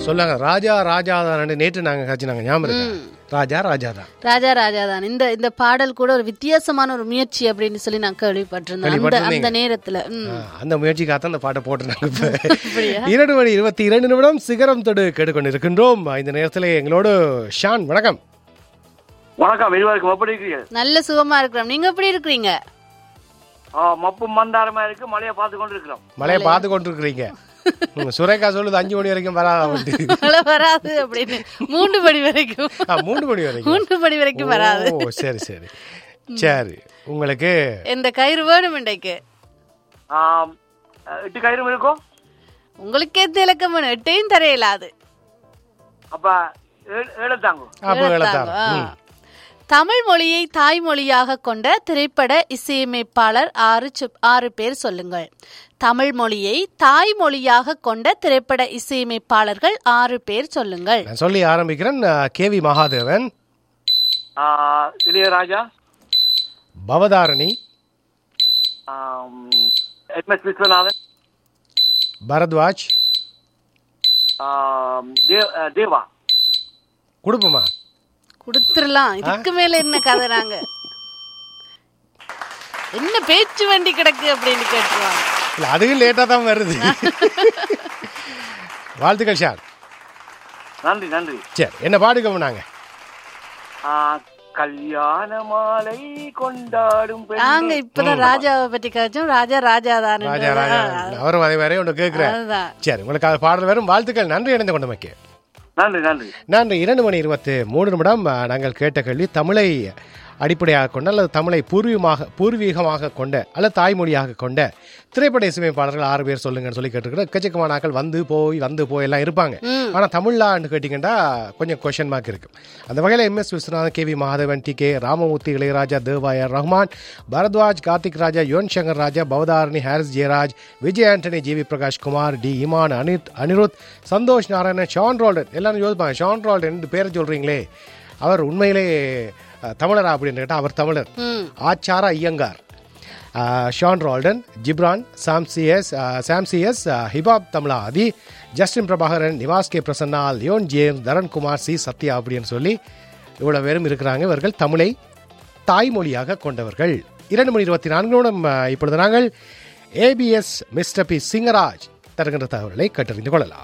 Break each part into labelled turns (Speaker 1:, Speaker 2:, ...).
Speaker 1: சொல்லாங்க ராஜா ராஜா தான் நேற்று நாங்க கட்சினாங்க ஞாபகம் இருக்கா? ராஜா ராஜா தான்
Speaker 2: ராஜா ராஜா தான் இந்த இந்த பாடல் கூட ஒரு வித்தியாசமான ஒரு முயற்சி அப்படின்னு சொல்லி நான் கேள்விப்பட்டிருந்தேன் அந்த
Speaker 1: கேள்விப்பட்டிருந்தீங்க?
Speaker 2: அந்த நேரத்துல ம்.
Speaker 1: ஆ, அந்த முயற்சிக்காக அந்த பாட்டை போட்டுருந்தாங்க இப்ப இரண்டு மணி இருபத்தி இரண்டு நிமிடம் சிகரம் தொடு கேட்டுக்கொண்டு இருக்கின்றோம் இந்த நேரத்தில் எங்களோடு ஷான் வணக்கம்
Speaker 3: வணக்கம் விரிவாக்கம் எப்படி இருக்கிறீர்கள்
Speaker 2: நல்ல சுகமா இருக்கிறோம் நீங்க எப்படி இருக்கிறீங்க
Speaker 3: ஆ, மப்பும் மந்தாரமா இருக்கு மழையை பார்த்து கொண்டு இருக்கிறோம்
Speaker 1: மழையை பார்த்து கொண்டு இருக்கிறீங்க ம், சுரேகா சொல்லுது அஞ்சு மணி வரைக்கும் வராது வந்து
Speaker 2: மழை வராது அப்படின்னு மூன்று மணி வரைக்கும்
Speaker 1: ஆ, மூன்று மணி வரைக்கும்
Speaker 2: மூன்று மணி வரைக்கும் வராது
Speaker 1: ஓ சரி சரி சரி உங்களுக்கு
Speaker 2: இந்த கயிறு வேணும் இன்றைக்கு
Speaker 3: ஆம், எட்டு கயிறும் இருக்கும்
Speaker 2: உங்களுக்கே திலக்கம் வேணும் எட்டையும் தர இயலாது
Speaker 3: அப்ப ஏழு- ஏழு தாங்க
Speaker 1: அப்போ
Speaker 2: எழுத்தாங்க.
Speaker 1: எழுத்தாங்க
Speaker 2: ஆ. தமிழ் மொழியை தாய்மொழியாக கொண்ட திரைப்பட இசையமைப்பாளர் ஆறு சொ- ஆறு பேர் சொல்லுங்கள் தமிழ் மொழியை தாய்மொழியாக கொண்ட திரைப்பட இசையமைப்பாளர்கள் ஆறு பேர் சொல்லுங்கள்
Speaker 1: நான் சொல்லி ஆரம்பிக்கிறேன் கே வி மகாதேவன்
Speaker 3: ஆ, இளையராஜா
Speaker 1: பவதாரணி
Speaker 3: எம் எஸ் விஸ்வநாதன்
Speaker 1: பரத்வாஜ்
Speaker 3: ஆம், தேவ்- ஆ, தேவா
Speaker 1: குடும்பமா
Speaker 2: கொடுத்துடலாம் இதுக்கு மேல என்ன கதை நாங்க என்ன பேச்சு வண்டி கிடக்கு அப்படின்னு கேட்டுருவாங்க
Speaker 1: இல்ல அதுவும் லேட்டா தான் வருது வாழ்த்துக்கள் ஷான்
Speaker 3: நன்றி நன்றி
Speaker 1: சரி என்ன பாடுக்கோம் நாங்க
Speaker 3: ஆ, கல்யாண மாலை கொண்டாடும் பெண்
Speaker 2: நாங்க இப்பதான் ராஜாவை பத்தி கழிச்சோம் ராஜா ராஜா தான்
Speaker 1: ராஜா ராஜா அவரும் அதே மாதிரி ஒன்று கேட்குறேன்
Speaker 2: அதுதான்
Speaker 1: சரி உங்களுக்கு அது பாடல் வரும் வாழ்த்துக்கள் நன்றி இணைந்து கொண்டமைக்கு
Speaker 3: நன்றி நன்றி
Speaker 1: நான் இரண்டு மணி இருபத்தி மூணு நிமிடம் அஹ், நாங்கள் கேட்ட கேள்வி தமிழை அடிப்படையாக கொண்ட அல்லது தமிழை பூர்வீகமாக பூர்வீகமாக கொண்ட அல்லது தாய்மொழியாக கொண்ட திரைப்பட இசையமைப்பாளர்கள் ஆறு பேர் சொல்லுங்கன்னு சொல்லி கேட்டுருக்கிறோம் எக்கச்சக்கமான ஆட்கள் வந்து போய் வந்து போய் எல்லாம் இருப்பாங்க ஆனால் தமிழ்லான்னு கேட்டிங்கன்னா கொஞ்சம் கொஷன் மார்க் இருக்கு அந்த வகையில் MS Viswanathan K V Mahadevan T K Ramamoorthy Ilaiyaraaja தேவாயர் Rahman Bharadwaj Karthik Raja Yuvan Shankar Raja Bhavatharini Harris Jayaraj Vijay Antony G V Prakash Kumar D Imman அனித் அனிருத் சந்தோஷ் நாராயணன் ஷான் ரோல்டன் எல்லாரும் யோசிப்பாங்க ஷான் ரோல்டன் ரெண்டு பேரை சொல்றீங்களே அவர் உண்மையிலே அஹ், தமிழரா அப்படின்னு கேட்டால் அவர் தமிழர் ஆச்சார ஐயங்கார் அஹ், Sean Roldan Ghibran Sam C S Sam C S hip hop Tamizha Aadhi Justin Prabhakaran Nivas K Prasanna Leon James Dharankumar C Sathya அப்படின்னு சொல்லி இவ்வளோ பேரும் இருக்கிறாங்க இவர்கள் தமிழை தாய்மொழியாக கொண்டவர்கள் இரண்டு மணி இருபத்தி நான்கு நிமிடம் அஹ், இப்பொழுது நாங்கள் ஏபிஎஸ் மிஸ்டர் பி சிங்கராஜ் தருகின்ற தகவல்களை கற்றறிந்து கொள்ளலாம்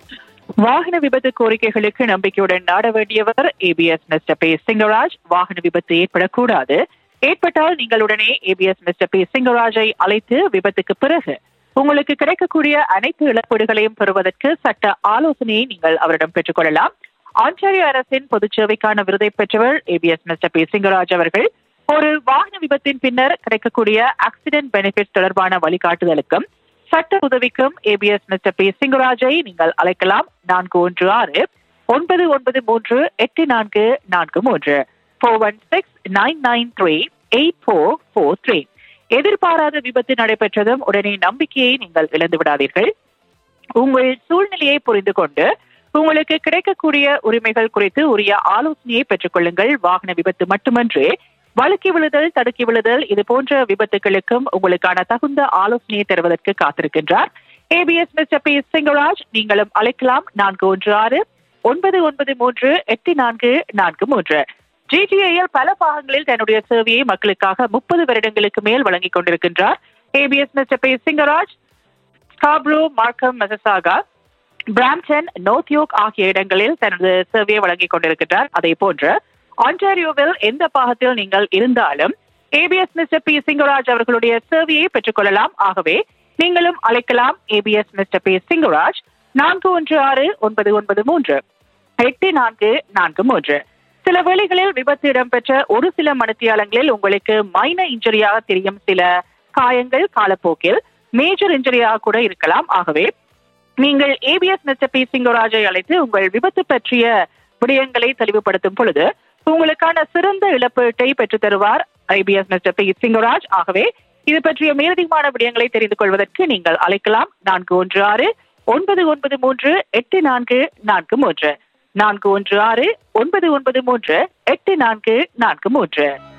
Speaker 4: வாகன விபத்து கோரிக்கைகளுக்கு நம்பிக்கையுடன் நாட வேண்டியவர் ஏபிஎஸ் மிஸ்டர் பி சிங்கராஜ் வாகன விபத்து ஏற்படக்கூடாது ஏற்பட்டால் நீங்கள் உடனே ஏபிஎஸ் மிஸ்டர் பி சிங்கராஜை அழைத்து விபத்துக்கு பிறகு உங்களுக்கு கிடைக்கக்கூடிய அனைத்து இழப்பீடுகளையும் பெறுவதற்கு சட்ட ஆலோசனையை நீங்கள் அவரிடம் பெற்றுக்கொள்ளலாம் ஆன்டாரியோ அரசின் பொதுச் சேவைக்கான விருதை பெற்றவர் ஏபிஎஸ் மிஸ்டர் பி சிங்கராஜ் அவர்கள் ஒரு வாகன விபத்தின் பின்னர் கிடைக்கக்கூடிய ஆக்சிடென்ட் பெனிஃபிட் தொடர்பான வழிகாட்டுதலுக்கும் சட்ட உதவிக்கும் ஏபிஎஸ் மிஸ்டர் பி சிங்கராஜை நீங்கள் அழைக்கலாம் நான்கு ஒன்று ஆறு ஒன்பது ஒன்பது மூன்று எட்டு நான்கு நான்கு மூன்று four one six nine nine three eight four four three எதிர்பாராத விபத்து நடைபெற்றதும் உடனே நம்பிக்கையை நீங்கள் இழந்து விடாதீர்கள் உங்கள் சூழ்நிலையை புரிந்து கொண்டு உங்களுக்கு கிடைக்கக்கூடிய உரிமைகள் குறித்து உரிய ஆலோசனையை பெற்றுக்கொள்ளுங்கள் வாகன விபத்து மட்டுமன்றி வழுக்கி விழுதல் தடுக்கி விழுதல் இது போன்ற விபத்துகளுக்கும் உங்களுக்கான தகுந்த ஆலோசனையை தருவதற்கு காத்திருக்கின்றார் ஏபிஎஸ் மிஸ்டர் பி சிங்கராஜ் நீங்களும் அழைக்கலாம் நான்கு ஒன்று ஆறு ஒன்பது ஒன்பது மூன்று எட்டு நான்கு நான்கு மூன்று ஜிடிஏஎல் பல பாகங்களில் தன்னுடைய சேவையை மக்களுக்காக முப்பது வருடங்களுக்கு மேல் வழங்கிக் கொண்டிருக்கின்றார் ABS mister P Singaraj Scarborough Markham Mississauga Brampton North yoke ஆகிய இடங்களில் தனது சேவையை வழங்கிக் கொண்டிருக்கின்றார் அதே போன்று ஆன்டாரியோவில் எந்த பாகத்தில் நீங்கள் இருந்தாலும் ஏபிஎஸ் மிஸ்டர் பி சிங்கராஜ் அவர்களுடைய சேவையை பெற்றுக்கொள்ளலாம் ஆகவே நீங்களும் அழைக்கலாம் ஏபிஎஸ் மிஸ்டர் பி சிங்கராஜ் நான்கு ஒன்று ஆறு ஒன்பது ஒன்பது மூன்று எட்டு நான்கு நான்கு மூன்று சில வேளைகளில் விபத்து இடம்பெற்ற ஒரு சில மணித்தியாலங்களில் உங்களுக்கு மைனர் இன்ஜுரியாக தெரியும் சில காயங்கள் காலப்போக்கில் மேஜர் இன்ஜுரியாக கூட இருக்கலாம் ஆகவே நீங்கள் ஏபிஎஸ் மிஸ்டர் பி சிங்கராஜை அழைத்து உங்கள் விபத்து பற்றிய விடயங்களை தெளிவுபடுத்தும் பொழுது உங்களுக்கான சிறந்த இழப்பீட்டை பெற்றுத் தருவார் ஐபிஎஸ் மிஸ்டர் பி சிங்கராஜ் ஆகவே இது பற்றிய மேலதிகமான விடயங்களை தெரிந்து கொள்வதற்கு நீங்கள் அழைக்கலாம் நான்கு ஒன்று ஆறு ஒன்பது ஒன்பது மூன்று எட்டு நான்கு நான்கு மூன்று நான்கு ஒன்று ஆறு ஒன்பது ஒன்பது மூன்று எட்டு நான்கு நான்கு மூன்று